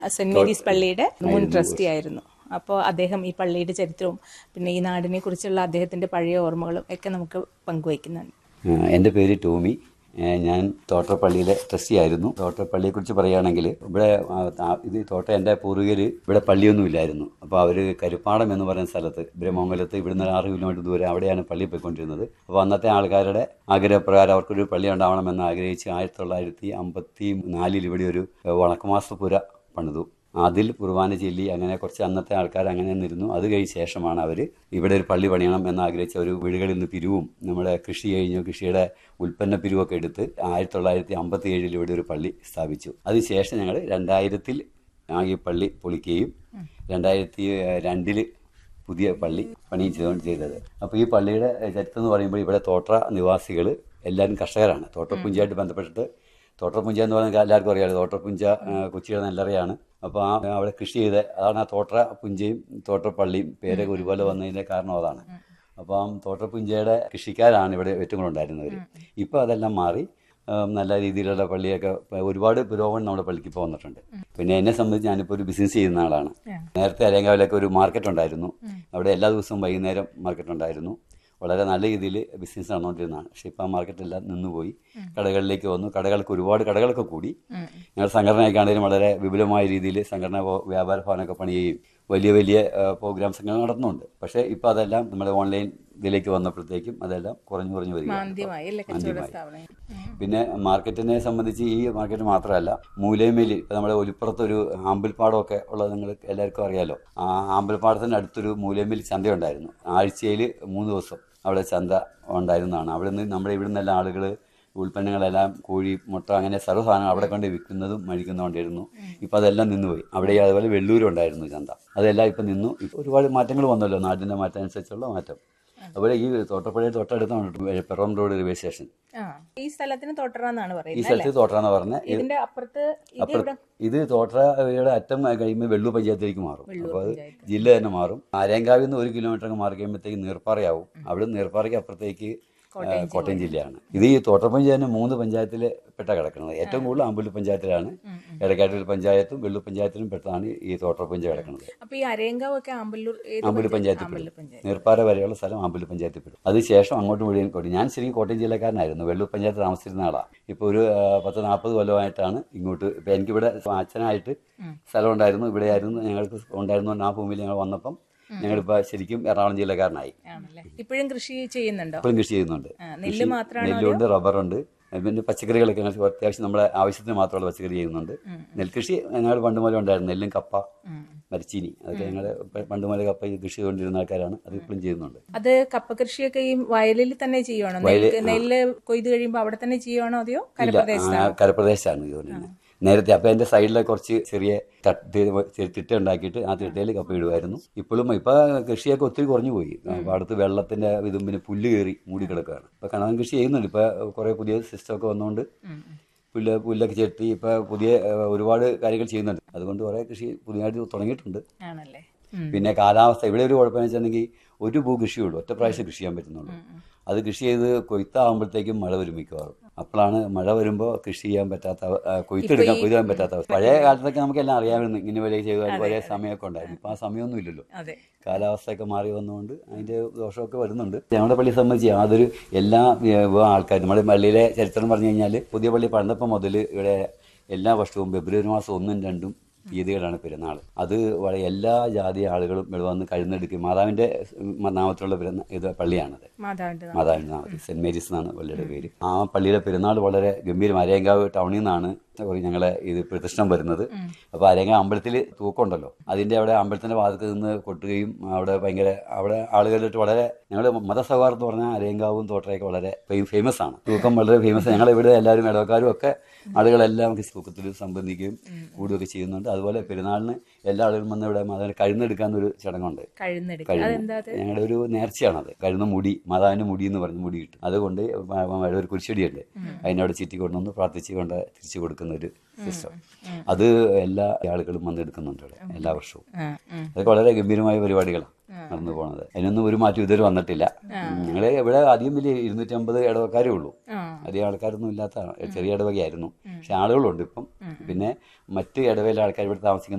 Saint Mary's പള്ളിയുടെ മുൻ trustee ആയിരുന്നു അപ്പോൾ അദ്ദേഹം ഈ പള്ളിയുടെ ചരിത്രവും പിന്നെ ഈ നാടിനെ കുറിച്ചുള്ള അദ്ദേഹത്തിന്റെ പഴയ ഓർമ്മകളും ഒക്കെ നമുക്ക് പങ്കുവയ്ക്കുന്നുണ്ട് ആ, എൻ്റെ പേര് ടോമി ഏ, ഞാൻ തോട്ടപ്പള്ളിയിലെ ട്രസ്റ്റി ആയിരുന്നു തോട്ടപ്പള്ളിയെക്കുറിച്ച് പറയുകയാണെങ്കിൽ ഇവിടെ ആ, ആ, ഇത് തോട്ട എൻ്റെ പൂർവികർ ഇവിടെ പള്ളിയൊന്നും ഇല്ലായിരുന്നു അപ്പോൾ അവർ കരുപ്പാടം എന്ന് പറയുന്ന സ്ഥലത്ത് ബ്രഹ്മംഗലത്ത് ഇവിടുന്ന് ഒരു ആറ് കിലോമീറ്റർ ദൂരെ അവിടെയാണ് പള്ളി പോയിക്കൊണ്ടിരുന്നത് അപ്പോൾ അന്നത്തെ ആൾക്കാരുടെ ആഗ്രഹപ്രകാരം അവർക്കൊരു പള്ളി ഉണ്ടാവണമെന്ന് ആഗ്രഹിച്ച് ആയിരത്തി തൊള്ളായിരത്തി അമ്പത്തി നാലിൽ ഇവിടെ ഒരു വണക്കമാസപുര പണിതു അതിൽ കുർബാന ചൊല്ലി അങ്ങനെ കുറച്ച് അന്നത്തെ ആൾക്കാർ അങ്ങനെ നിന്നിരുന്നു അത് കഴിഞ്ഞ ശേഷമാണ് അവർ ഇവിടെ ഒരു പള്ളി പണിയണം എന്ന് ആഗ്രഹിച്ച ഒരു വീടുകളിൽ നിന്ന് പിരിവും നമ്മുടെ കൃഷി കഴിഞ്ഞു കൃഷിയുടെ ഉൽപ്പന്ന പിരിവൊക്കെ എടുത്ത് ആയിരത്തി തൊള്ളായിരത്തി അമ്പത്തി ഏഴിൽ ഇവിടെ ഒരു പള്ളി സ്ഥാപിച്ചു അതിനുശേഷം ഞങ്ങൾ രണ്ടായിരത്തിൽ ആ ഈ പള്ളി പൊളിക്കുകയും രണ്ടായിരത്തി രണ്ടില് പുതിയ പള്ളി പണിയും ചെയ്തുകൊണ്ട് ചെയ്തത് അപ്പോൾ ഈ പള്ളിയുടെ ചരിത്രം എന്ന് പറയുമ്പോൾ ഇവിടെ തോട്ട നിവാസികൾ എല്ലാവരും കർഷകരാണ് തോട്ടപ്പുഞ്ചയായിട്ട് ബന്ധപ്പെട്ടിട്ട് തോട്ടപ്പുഞ്ച എന്ന് പറഞ്ഞാൽ എല്ലാവർക്കും അറിയാമല്ലോ തോട്ടപ്പുഞ്ച ആ, കൊച്ചിയുടെ നെല്ലറയാണ് അപ്പോൾ ആ അവിടെ കൃഷി ചെയ്ത് അതാണ് ആ തോട്ട പുഞ്ചയും തോട്ടപ്പള്ളിയും പേരൊക്കെ ഒരുപോലെ വന്നതിൻ്റെ കാരണം അതാണ് അപ്പോൾ ആ തോട്ടപ്പുഞ്ചയുടെ കൃഷിക്കാരാണ് ഇവിടെ ഏറ്റവും കൂടുതൽ ഉണ്ടായിരുന്നവർ ഇപ്പോൾ അതെല്ലാം മാറി ആ, നല്ല രീതിയിലുള്ള പള്ളിയൊക്കെ ഇപ്പൊ ഒരുപാട് പുരോഗമനം നമ്മുടെ പള്ളിക്ക് ഇപ്പോൾ വന്നിട്ടുണ്ട് പിന്നെ എന്നെ സംബന്ധിച്ച് ഞാനിപ്പോൾ ഒരു ബിസിനസ് ചെയ്യുന്ന ആളാണ് നേരത്തെ അരങ്കാവിലൊക്കെ ഒരു മാർക്കറ്റ് ഉണ്ടായിരുന്നു അവിടെ എല്ലാ ദിവസവും വൈകുന്നേരം മാർക്കറ്റ് ഉണ്ടായിരുന്നു വളരെ നല്ല രീതിയിൽ ബിസിനസ് നടന്നുകൊണ്ടിരുന്നതാണ് പക്ഷേ ഇപ്പോൾ ആ മാർക്കറ്റെല്ലാം നിന്നുപോയി കടകളിലേക്ക് വന്നു കടകൾക്ക് ഒരുപാട് കടകളൊക്കെ കൂടി ഞങ്ങൾ സംഘടനയൊക്കെയാണെങ്കിലും വളരെ വിപുലമായ രീതിയിൽ സംഘടന പോ- വ്യാപാര ഭവനൊക്കെ പണിയുകയും വലിയ വലിയ പ്രോഗ്രാംസ് ഒക്കെ നടത്തുന്നുണ്ട് പക്ഷേ ഇപ്പോൾ അതെല്ലാം നമ്മുടെ ഓൺലൈൻ ഇതിലേക്ക് വന്നപ്പോഴത്തേക്കും അതെല്ലാം കുറഞ്ഞു കുറഞ്ഞു വരികയാണ് മാന്ദ്യമായി അല്ലേ കച്ചവട മാന്ദ്യമായി. സ്ഥാപനം പിന്നെ മാർക്കറ്റിനെ സംബന്ധിച്ച് ഈ മാർക്കറ്റ് മാത്രമല്ല മൂലേമേലി ഇപ്പൊ നമ്മുടെ ഒലിപ്പുറത്ത് ഒരു ആമ്പൽപ്പാടമൊക്കെ ഉള്ളത് നിങ്ങൾക്ക് എല്ലാവർക്കും അറിയാലോ ആ ആമ്പൽപ്പാടത്തിന് അടുത്തൊരു മൂലേമേലി ചന്ത ഉണ്ടായിരുന്നു ആഴ്ചയിൽ മൂന്ന് ദിവസം അവിടെ ചന്ത ഉണ്ടായിരുന്നതാണ് അവിടെ നിന്ന് നമ്മുടെ ഇവിടെ നിന്നെല്ലാം ആളുകൾ ഉൽപ്പന്നങ്ങളെല്ലാം കോഴി മുട്ട അങ്ങനെ സർവ്വ സാധനങ്ങൾ അവിടെ കൊണ്ട് വിൽക്കുന്നതും മഴിക്കുന്നുകൊണ്ടിരുന്നു ഇപ്പം അതെല്ലാം നിന്നുപോയി അവിടെ അതുപോലെ വെള്ളൂരുണ്ടായിരുന്നു ചന്ത അതെല്ലാം ഇപ്പം നിന്നു ഇപ്പം ഒരുപാട് മാറ്റങ്ങൾ വന്നല്ലോ നാടിൻ്റെ മാറ്റം അനുസരിച്ചുള്ള മാറ്റം അതുപോലെ ഈ തോട്ടപ്പുഴ തൊട്ടടുത്താണ് പെറോം റോഡ് റെയിൽവേ സ്റ്റേഷൻ ആ ഈ സ്ഥലത്തിന് തോട്ടറ എന്നാണ് ഈ പറയുന്നത് സ്ഥലത്ത് തോട്ടറാന്ന് പറഞ്ഞ ഇതിന്റെ അപ്പുറത്ത് ഇത് അപ്പുറം ഇത് തോട്ടറയുടെ അറ്റം കഴിയുമ്പോൾ വെള്ളൂർ പഞ്ചായത്തിലേക്ക് മാറും അപ്പോൾ അത് പഞ്ചായത്ത്. ജില്ല തന്നെ മാറും ആരേങ്കാവിൽ നിന്ന് ഒരു കിലോമീറ്റർ അങ്ങ് മാറി കഴിയുമ്പോഴത്തേക്ക് നീർപ്പാറയാവും അവിടെ നീർപ്പാറയ്ക്ക് അപ്പുറത്തേക്ക് ആ, കോട്ടയം ജില്ലയാണ് ഇത് ഈ തോട്ടപ്പഞ്ചായത്തിന് മൂന്ന് പഞ്ചായത്തിൽ പെട്ട കിടക്കുന്നത് ഏറ്റവും കൂടുതൽ ആമ്പൂര് പഞ്ചായത്തിലാണ് എടക്കാട്ടിൽ പഞ്ചായത്തും വെള്ളൂർ പഞ്ചായത്തിലും പെട്ടതാണ് ഈ തോട്ടപ്പഞ്ച കിടക്കുന്നത് അപ്പൊ ഈ അരയങ്കാവ് ഒക്കെ ആമ്പല്ലൂർ ഏത് ആമ്പൂര് പഞ്ചായത്തിൽ ആമ്പല്ലൂർ പെടും പഞ്ചായത്ത് നീർപ്പാറ വരെയുള്ള സ്ഥലം ആമ്പൂര് പഞ്ചായത്തിൽ പെടും അതിനുശേഷം അങ്ങോട്ടും മുഴുവൻ കോട്ടയം ഞാൻ ശരിക്കും കോട്ടയം ജില്ലക്കാരനായിരുന്നു വെള്ളൂർ പഞ്ചായത്ത് താമസിച്ചിരുന്ന ആളാണ് ഇപ്പോൾ ഒരു ആ, പത്ത് നാൽപ്പത് കൊല്ലമായിട്ടാണ് ഇങ്ങോട്ട് ഇപ്പം എനിക്കിവിടെ അച്ഛനായിട്ട് സ്ഥലം ഉണ്ടായിരുന്നു ഇവിടെയായിരുന്നു ഞങ്ങൾക്ക് ഉണ്ടായിരുന്നു ആ ഭൂമിയിൽ ഞങ്ങൾ വന്നപ്പം ഞങ്ങളിപ്പോൾ ശരിക്കും എറണാകുളം ജില്ലക്കാരനായി ആണല്ലേ ഇപ്പോഴും കൃഷി ചെയ്യുന്നുണ്ടോ ഇപ്പോഴും കൃഷി ചെയ്യുന്നുണ്ട് ആ, നെല്ല് മാത്രമാണോ നെല്ലുണ്ട് റബ്ബറുണ്ട് പിന്നെ പച്ചക്കറികളൊക്കെ ഞങ്ങൾ അത്യാവശ്യം നമ്മുടെ ആവശ്യത്തിന് മാത്രമുള്ള പച്ചക്കറി ചെയ്യുന്നുണ്ട് നെൽകൃഷി ഞങ്ങൾ പണ്ട് മുതലേ ഉണ്ടായിരുന്നു നെല്ലും കപ്പ മരച്ചീനി അതൊക്കെ ഞങ്ങൾ പണ്ട് മുതലേ കപ്പ ഈ കൃഷി ചെയ്തുകൊണ്ടിരുന്ന ആൾക്കാരാണ് അത് ഇപ്പോഴും ചെയ്യുന്നുണ്ട് അത് കപ്പ കൃഷിയൊക്കെ ഈ വയലിൽ തന്നെ ചെയ്യുവാണോ നെല്ല് നെല്ല് കൊയ്ത് കഴിയുമ്പോൾ അവിടെ തന്നെ ചെയ്യുവാണോ അതെയോ ഇല്ല കരപ്രദേശത്ത് ആ, കരപ്രദേശത്താണ് ഇതുകൊണ്ട് നേരത്തെ അപ്പം എൻ്റെ സൈഡിലെ കുറച്ച് ചെറിയ തട്ട് ചെറിയ തിട്ട ഉണ്ടാക്കിയിട്ട് ആ തിട്ടയിൽ കപ്പ ഇടുമായിരുന്നു ഇപ്പോഴും ഇപ്പം കൃഷിയൊക്കെ ഒത്തിരി കുറഞ്ഞു പോയി അപ്പോൾ അടുത്ത് വെള്ളത്തിൻ്റെ ഇതും പിന്നെ പുല്ല് കയറി മൂടി കിടക്കുകയാണ് ഇപ്പം കണവൻ കൃഷി ചെയ്യുന്നുണ്ട് ഇപ്പം കുറേ പുതിയ സിസ്റ്റമൊക്കെ വന്നുകൊണ്ട് പുല്ല് പുല്ലൊക്കെ ചെട്ടി ഇപ്പം പുതിയ ഏഹ്, ഒരുപാട് കാര്യങ്ങൾ ചെയ്യുന്നുണ്ട് അതുകൊണ്ട് കുറേ കൃഷി പുതിയതായിട്ട് തുടങ്ങിയിട്ടുണ്ട് ആണല്ലേ ഉം. പിന്നെ കാലാവസ്ഥ ഇവിടെ ഒരു കുഴപ്പമെന്ന് വെച്ചിട്ടുണ്ടെങ്കിൽ ഒരു ഭൂ കൃഷിയുള്ളൂ ഒറ്റ പ്രാവശ്യം കൃഷി ചെയ്യാൻ പറ്റുന്നുള്ളൂ അത് കൃഷി ചെയ്ത് കൊയ്ത്താകുമ്പോഴത്തേക്കും മഴ വരും മിക്കവാറും അപ്പോഴാണ് മഴ വരുമ്പോൾ കൃഷി ചെയ്യാൻ പറ്റാത്ത അവ- ആ, കൊയ്ത്തെടുക്കാൻ കൊയ്താൻ പറ്റാത്ത അവസ്ഥ പഴയ കാലത്തൊക്കെ നമുക്കെല്ലാം അറിയാമായിരുന്നു ഇങ്ങനെ വലിയ ചെയ്താൽ ഒരേ സമയമൊക്കെ ഉണ്ടായിരുന്നു ഇപ്പം ആ സമയമൊന്നും ഇല്ലല്ലോ അതെ കാലാവസ്ഥയൊക്കെ മാറി വന്നുകൊണ്ട് അതിൻ്റെ ദോഷമൊക്കെ വരുന്നുണ്ട് ഞങ്ങളുടെ പള്ളിയെ സംബന്ധിച്ച് യാതൊരു എല്ലാ വിഭാഗം ആൾക്കാരും നമ്മുടെ പള്ളിയിലെ ചരിത്രം പറഞ്ഞു കഴിഞ്ഞാൽ പുതിയ പള്ളി പണിതപ്പം മുതൽ ഇവിടെ എല്ലാ വർഷവും ഫെബ്രുവരി മാസം ഒന്നും രണ്ടും തീയതികളാണ് പെരുന്നാൾ അത് വളരെ എല്ലാ ജാതി ആളുകളും ഇവിടെ വന്ന് കഴുന്നെടുക്കും മാതാവിൻ്റെ നാമത്തിലുള്ള പെരുന്നാൾ ഇത് പള്ളിയാണത് മാതാവിന്റെ നാമം. മാതാവിൻ്റെ നാമത്തിൽ സെൻറ് മേരീസ് എന്നാണ് പള്ളിയുടെ പേര് ആ പള്ളിയുടെ പെരുന്നാൾ വളരെ ഗംഭീരം അരയങ്കാവ് ടൗണിൽ നിന്നാണ് ഞങ്ങളെ ഇത് പ്രതിഷ്ഠം വരുന്നത് അപ്പോൾ അരയങ്കാവ് അമ്പലത്തിൽ തൂക്കമുണ്ടല്ലോ അതിൻ്റെ അവിടെ അമ്പലത്തിൻ്റെ ഭാഗത്ത് നിന്ന് കൊട്ടുകയും അവിടെ ഭയങ്കര അവിടെ ആളുകളിട്ട് വളരെ ഞങ്ങൾ മതസൗഹാർദ്ദം എന്ന് പറഞ്ഞാൽ അരയങ്കാവും തോട്ടറയൊക്കെ വളരെ ഫേമസ് ആണ് തൂക്കം വളരെ ഫേമസ് ഞങ്ങൾ ഇവിടെ എല്ലാവരും ഇടവക്കാരും ഒക്കെ ആളുകളെല്ലാം തൂക്കത്തിൽ സംബന്ധിക്കുകയും കൂടുകയൊക്കെ ചെയ്യുന്നുണ്ട് അതുപോലെ പെരുന്നാളിന് എല്ലാ ആളുകളും വന്ന് ഇവിടെ മാതാവിനെ കഴുന്നെടുക്കാന്നൊരു ചടങ്ങുണ്ട് കഴുന്നെടുക്കുക കഴിഞ്ഞു അതെന്താ അത് ഞങ്ങളുടെ ഒരു നേർച്ചയാണത് കഴുന്ന മുടി മാതാവിന്റെ മുടി എന്ന് പറഞ്ഞ് മുടി കിട്ടും അതുകൊണ്ട് മ- മ- ഒരു കുരിശടിയുണ്ട് അതിനവിടെ ചുറ്റി കൊണ്ടുവന്ന് പ്രാർത്ഥിച്ച് കൊണ്ട് തിരിച്ചു കൊടുക്കുക എടുക്കുന്ന ഒരു സിസ്റ്റം അത് എല്ലാ ആളുകളും വന്ന് എടുക്കുന്നുണ്ട് ഇവിടെ എല്ലാ വർഷവും ആ, ഉം. അതൊക്കെ വളരെ ഗംഭീരമായ പരിപാടികളാണ് നടന്നു പോണത് അതിനൊന്നും ഒരു മാറ്റം ഇതുവരെ വന്നിട്ടില്ല ഞങ്ങള് ഇവിടെ അധികം വലിയ ഇരുന്നൂറ്റമ്പത് ഇടവക്കാരേ ഉള്ളൂ ആ. അധികം ആൾക്കാരൊന്നും ഇല്ലാത്ത ചെറിയ ഇടവകയായിരുന്നു പക്ഷെ ആളുകളുണ്ട് ഇപ്പം പിന്നെ മറ്റ് ഇടവയിലെ ആൾക്കാർ ഇവിടെ താമസിക്കുന്ന